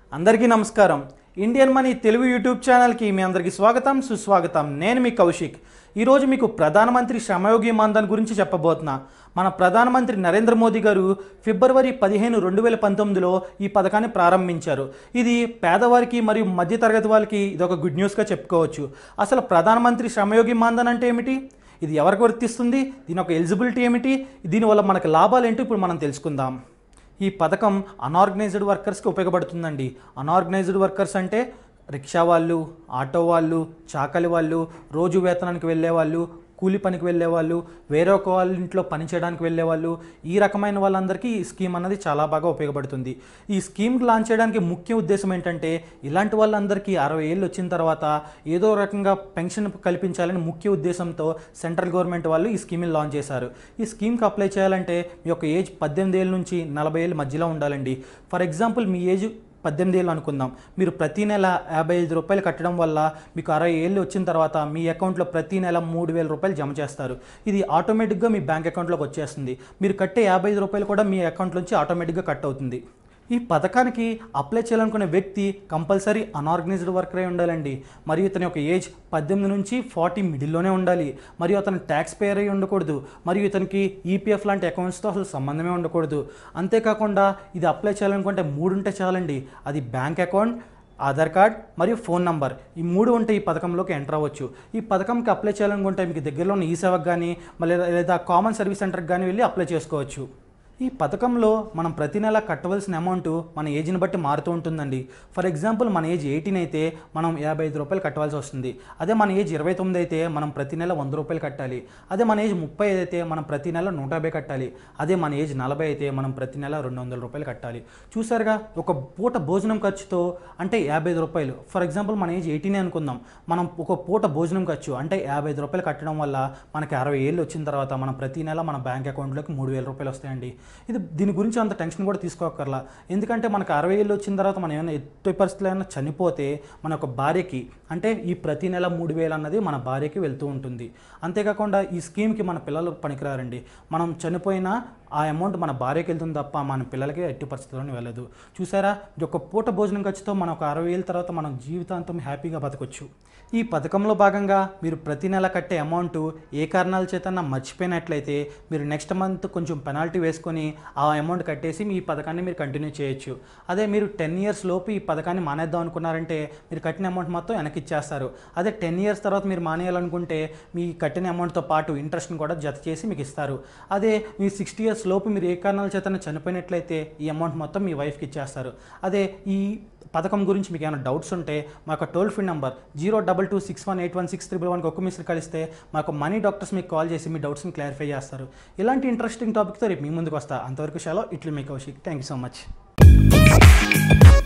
అందరికీ నమస్కారం Indian money Telugu YouTube ఛానల్కి మీ అందరికీ స్వాగతం సుస్వాగతం నేను మీ కౌశిక్ ఈరోజు మీకు ప్రధానమంత్రి శ్రమయోగి మాన్ధన్ గురించి చెప్పబోతున్నా మన ప్రధానమంత్రి నరేంద్ర మోదీ గారు ఫిబ్రవరి పదిహేను రెండు వేల పంతొమ్మిదిలో ఈ పథకాన్ని ప్రారంభించారు ఇది పేదవారికి మరియు మధ్యతరగతి వాళ్ళకి ఇది ఒక గుడ్ న్యూస్గా చెప్పుకోవచ్చు అసలు ప్రధానమంత్రి శ్రమయోగి మాన్ధన్ అంటే ఏమిటి ఇది ఎవరికి వర్తిస్తుంది దీని యొక్క ఎలిజిబిలిటీ ఏమిటి దీనివల్ల మనకు లాభాలు ఏంటో ఇప్పుడు మనం తెలుసుకుందాం ఈ పథకం అనార్గనైజ్డ్ వర్కర్స్కి ఉపయోగపడుతుందండి అనార్గనైజ్డ్ వర్కర్స్ అంటే రిక్షా వాళ్ళు ఆటో వాళ్ళు చాకలి వాళ్ళు రోజు వేతనానికి వెళ్ళే వాళ్ళు కూలి పనికి వెళ్ళే వాళ్ళు వేరే ఒక వాళ్ళ ఇంట్లో పని చేయడానికి వెళ్ళే వాళ్ళు ఈ రకమైన వాళ్ళందరికీ ఈ స్కీమ్ అన్నది చాలా బాగా ఉపయోగపడుతుంది ఈ స్కీమ్ లాంచ్ చేయడానికి ముఖ్య ఉద్దేశం ఏంటంటే ఇలాంటి వాళ్ళందరికీ అరవై ఏళ్ళు వచ్చిన తర్వాత ఏదో రకంగా పెన్షన్ కల్పించాలని ముఖ్య ఉద్దేశంతో సెంట్రల్ గవర్నమెంట్ వాళ్ళు ఈ స్కీమ్ని లాంచ్ చేశారు ఈ స్కీమ్కి అప్లై చేయాలంటే మీ యొక్క ఏజ్ పద్దెనిమిది ఏళ్ళ నుంచి నలభై ఏళ్ళ మధ్యలో ఉండాలండి ఫర్ ఎగ్జాంపుల్ మీ ఏజ్ పద్దెనిమిది ఏళ్ళు అనుకుందాం మీరు ప్రతి నెల యాభై ఐదు రూపాయలు కట్టడం వల్ల మీకు అరవై ఏళ్ళు వచ్చిన తర్వాత మీ అకౌంట్లో ప్రతి నెల మూడు వేల రూపాయలు జమ చేస్తారు ఇది ఆటోమేటిక్గా మీ బ్యాంక్ అకౌంట్లోకి వచ్చేస్తుంది మీరు కట్టే యాభై ఐదు రూపాయలు కూడా మీ అకౌంట్లోంచి ఆటోమేటిక్గా కట్ అవుతుంది ఈ పథకానికి అప్లై చేయాలనుకునే వ్యక్తి కంపల్సరీ అనార్గనైజ్డ్ వర్కర్ అయి ఉండాలండి మరియు ఇతని యొక్క ఏజ్ పద్దెనిమిది నుంచి ఫార్టీ మిడిల్లోనే ఉండాలి మరియు అతను ట్యాక్స్ పేయర్ అయి ఉండకూడదు మరియు ఇతనికి ఈపీఎఫ్ లాంటి అకౌంట్స్తో అసలు సంబంధమే ఉండకూడదు అంతేకాకుండా ఇది అప్లై చేయాలనుకుంటే మూడు ఉంటే చాలండి అది బ్యాంక్ అకౌంట్ ఆధార్ కార్డ్ మరియు ఫోన్ నంబర్ ఈ మూడు ఉంటే ఈ పథకంలోకి ఎంటర్ అవ్వచ్చు ఈ పథకంకి అప్లై చేయాలనుకుంటే మీకు దగ్గరలో ఉన్న ఈ సేవకు కానీ మళ్ళీ లేదా కామన్ సర్వీస్ సెంటర్కి కానీ వెళ్ళి అప్లై చేసుకోవచ్చు ఈ పథకంలో మనం ప్రతి నెల కట్టవలసిన అమౌంట్ మన ఏజ్ని బట్టి మారుతూ ఉంటుందండి ఫర్ ఎగ్జాంపుల్ మన ఏజ్ ఎయిటీన్ అయితే మనం యాభై ఐదు రూపాయలు కట్టవలసి వస్తుంది అదే మన ఏజ్ ఇరవై తొమ్మిది అయితే మనం ప్రతి నెల వంద రూపాయలు కట్టాలి అదే మన ఏజ్ ముప్పై అయితే మనం ప్రతి నెల నూట యాభై కట్టాలి అదే మన ఏజ్ నలభై అయితే మనం ప్రతి నెల రెండు వందల రూపాయలు కట్టాలి చూసారుగా ఒక పూట భోజనం ఖర్చుతో అంటే యాభై ఐదు రూపాయలు ఫర్ ఎగ్జాంపుల్ మన ఏజ్ ఎయిటీనే అనుకుందాం మనం ఒక పూట భోజనం ఖర్చు అంటే యాభై ఐదు రూపాయలు కట్టడం వల్ల మనకి అరవై ఏళ్ళు వచ్చిన తర్వాత మనం ప్రతి నెల మన బ్యాంక్ అకౌంట్లోకి మూడు వేల రూపాయలు వస్తాయండి ఇది దీని గురించి అంత టెన్షన్ కూడా తీసుకోకర్లా ఎందుకంటే మనకు అరవై ఏళ్ళు వచ్చిన తర్వాత మనం ఏమైనా ఎట్టి పరిస్థితుల్లో ఏమైనా చనిపోతే మన యొక్క భార్యకి అంటే ఈ ప్రతి నెల మూడు వేలు అన్నది మన భార్యకి వెళ్తూ ఉంటుంది అంతేకాకుండా ఈ స్కీమ్కి మన పిల్లలు పనికిరారండి మనం చనిపోయినా ఆ అమౌంట్ మన భార్యకి వెళ్తుంది తప్ప మన పిల్లలకి ఎట్టి పరిస్థితుల్లోనే వెళ్ళదు చూసారా ఇది ఒక పూట భోజనం ఖర్చుతో మనం ఒక అరవై ఏళ్ళ తర్వాత మనం జీవితాంతం హ్యాపీగా బతకొచ్చు ఈ పథకంలో భాగంగా మీరు ప్రతి నెల కట్టే అమౌంట్ ఏ కారణాల చేతన్నా మర్చిపోయినట్లయితే మీరు నెక్స్ట్ మంత్ కొంచెం పెనాల్టీ వేసుకొని ఆ అమౌంట్ కట్టేసి మీ పథకాన్ని మీరు కంటిన్యూ చేయొచ్చు అదే మీరు టెన్ ఇయర్స్ లోపు ఈ పథకాన్ని మానేద్దాం అనుకున్నారంటే మీరు కట్టిన అమౌంట్ మొత్తం వెనక్కి ఇచ్చేస్తారు అదే టెన్ ఇయర్స్ తర్వాత మీరు మానేయాలనుకుంటే మీ కట్టిన అమౌంట్తో పాటు ఇంట్రెస్ట్ని కూడా జత చేసి మీకు ఇస్తారు అదే మీ సిక్స్టీ ఇయర్స్ లోపు మీరు ఏ కారణాల చేత చనిపోయినట్లయితే ఈ అమౌంట్ మొత్తం మీ వైఫ్కి ఇచ్చేస్తారు అదే ఈ పథకం గురించి మీకు ఏమైనా డౌట్స్ ఉంటే మా యొక్క toll free number zero double two six one eight one six triple వన్కి ఒక్క మిస్టర్ కలిస్తే మాకు మనీ డాక్టర్స్ మీకు కాల్ చేసి మీ డౌట్స్ని క్లారిఫై చేస్తారు ఇలాంటి ఇంట్రెస్టింగ్ టాపిక్తో రేపు మీ ముందుకు వస్తా అంతవరకు షాలో ఇట్లు మీ Kaushik thank you so much